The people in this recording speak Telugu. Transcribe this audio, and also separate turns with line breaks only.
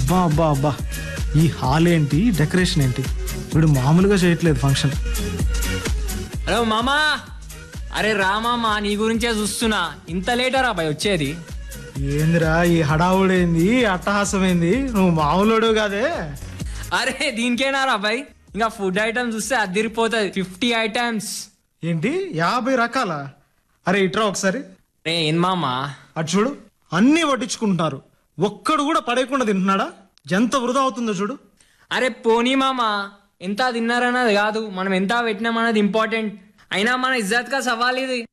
అబ్బా అబ్బా అబ్బా ఈ హాల్ ఏంటి డెకరేషన్ ఏంటి వీడు మామూలుగా చేయట్లేదు ఫంక్షన్
హలో మామా అరే రా మామా నీ గురించే చూస్తున్నా ఇంత లేటరా భయ్ వచ్చేది
ఏందిరా ఈ హడావుడేంది అట్టహాసమైంది నువ్వు మామూలుడు కాదే
అరే దీనికేనా రా భయ్ ఇంకా ఫుడ్ ఐటమ్స్ చూస్తే అదిరిపోతుంది ఫిఫ్టీ ఐటమ్స్
ఏంటి యాభై రకాల అరే ఇట్రా ఒకసారి
రే ఏం మామా
అటు చూడు అన్నీ వడ్డించుకుంటున్నారు ఒక్కడు కూడా పడేయకుండా తింటున్నాడా ఎంత వృధా అవుతుందో చూడు
అరే పోనీ మామా ఎంత తిన్నారన్నది కాదు మనం ఎంత పెట్టినామన్నది ఇంపార్టెంట్ అయినా మన ఇజ్జత్ కా సవాల్ ఇది